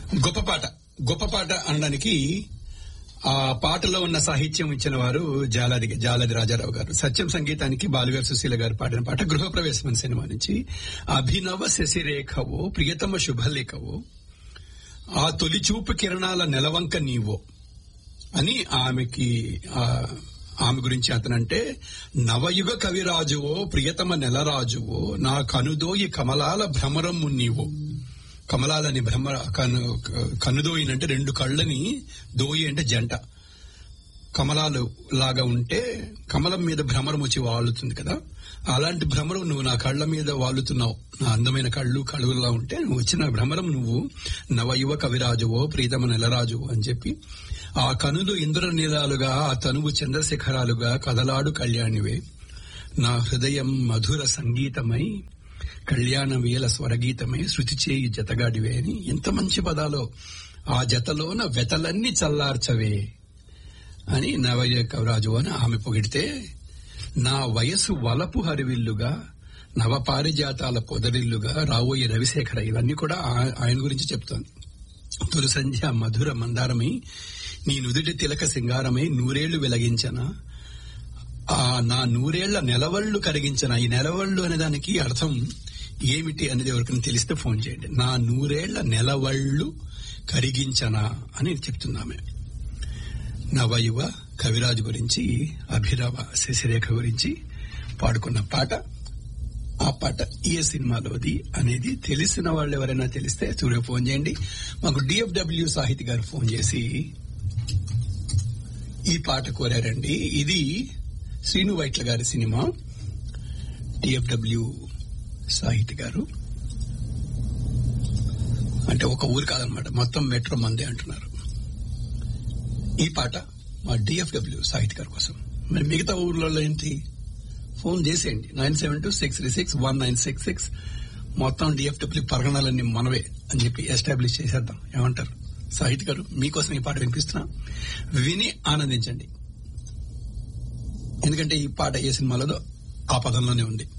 గొప్ప పాట గొప్ప పాట అనడానికి ఆ పాటలో ఉన్న సాహిత్యం ఇచ్చిన వారు జాలాది జాలాది రాజారావు గారు సత్యం సంగీతానికి బాలుగారు సుశీల గారు పాడిన పాట గృహప్రవేశం అనే సినిమా నుంచి అభినవ శశిరేఖవో ప్రియతమ శుభలేఖవో ఆ తొలి చూపు కిరణాల నెలవంక నీవో అని ఆమెకి ఆ, ఆమె గురించి అతనంటే నవయుగ కవిరాజువో ప్రియతమ నెలరాజువో నా కనుదోయి కమలాల భ్రమరము నీవో కమలాలని భ్రమ కను కనుదోయిని అంటే రెండు కళ్ళని దోయి అంటే జంట కమలాలు లాగా ఉంటే కమలం మీద భ్రమరం వచ్చి వాలుతుంది కదా అలాంటి భ్రమరం నువ్వు నా కళ్ళ మీద వాలుతున్నావు నా అందమైన కళ్ళు కళ్ళులా ఉంటే నువ్వు వచ్చిన భ్రమరం నువ్వు నవయువ కవిరాజువో ప్రీతమ నెలరాజువో అని చెప్పి ఆ కనులు ఇంద్రనీలాలుగా ఆ తనువు చంద్రశిఖరాలుగా కదలాడు కళ్యాణివే నా హృదయం మధుర సంగీతమై కళ్యాణ వేల స్వరగీతమై శృతి చేయి జతగాడివే అని ఎంత మంచి పదాలో ఆ జతలోన వెతలన్నీ చల్లార్చవే అని నవయ కవరాజు అని ఆమె పొగిడితే నా వయసు వలపు హరివిల్లుగా నవ పారిజాతాల పొదరిల్లుగా రాబోయే రవిశేఖర ఇవన్నీ కూడా ఆ- ఆయన గురించి చెప్తోంది తొలి సంధ్య మధుర మందారమై నీ నుదుటి తిలక సింగారమై నూరేళ్లు వెలగించన ఆ నా నూరేళ్ల నెలవళ్లు కరిగించిన ఈ నెలవళ్ళు అనే దానికి అర్థం ఏమిటి అనేది ఎవరికైనా తెలిస్తే ఫోన్ చేయండి నా నూరేళ్ల నెలవళ్ళు కరిగించనా అని చెప్తున్నామే నవయువ కవిరాజు గురించి అభిరావ శశిరేఖ గురించి పాడుకున్న పాట ఆ పాట ఏ సినిమాలోది అనేది తెలిసిన వాళ్ళు ఎవరైనా తెలిస్తే సూర్య ఫోన్ చేయండి మాకు డిఎఫ్డబ్ల్యూ సాహితి గారు ఫోన్ చేసి ఈ పాట కోరారండి ఇది శ్రీను వైట్ల గారి సినిమా డిఎఫ్డబ్ల్యూ సాహితి గారు అంటే ఒక ఊరు కాదనమాట మొత్తం మెట్రో మందే అంటున్నారు ఈ పాట మా డిఎఫ్డబ్ల్యూ సాహిత్ గారి కోసం మరి మిగతా ఊర్లలో ఏంటి ఫోన్ చేసేయండి nine seven two six three six one nine six six మొత్తం డిఎఫ్డబ్ల్యూ పరగణాలన్నీ మనవే అని చెప్పి ఎస్టాబ్లిష్ చేసేద్దాం ఏమంటారు సాహిత్ గారు మీకోసం ఈ పాట వినిపిస్తున్నా విని ఆనందించండి ఎందుకంటే ఈ పాట ఏ సినిమాలో ఆ పదంలోనే ఉంది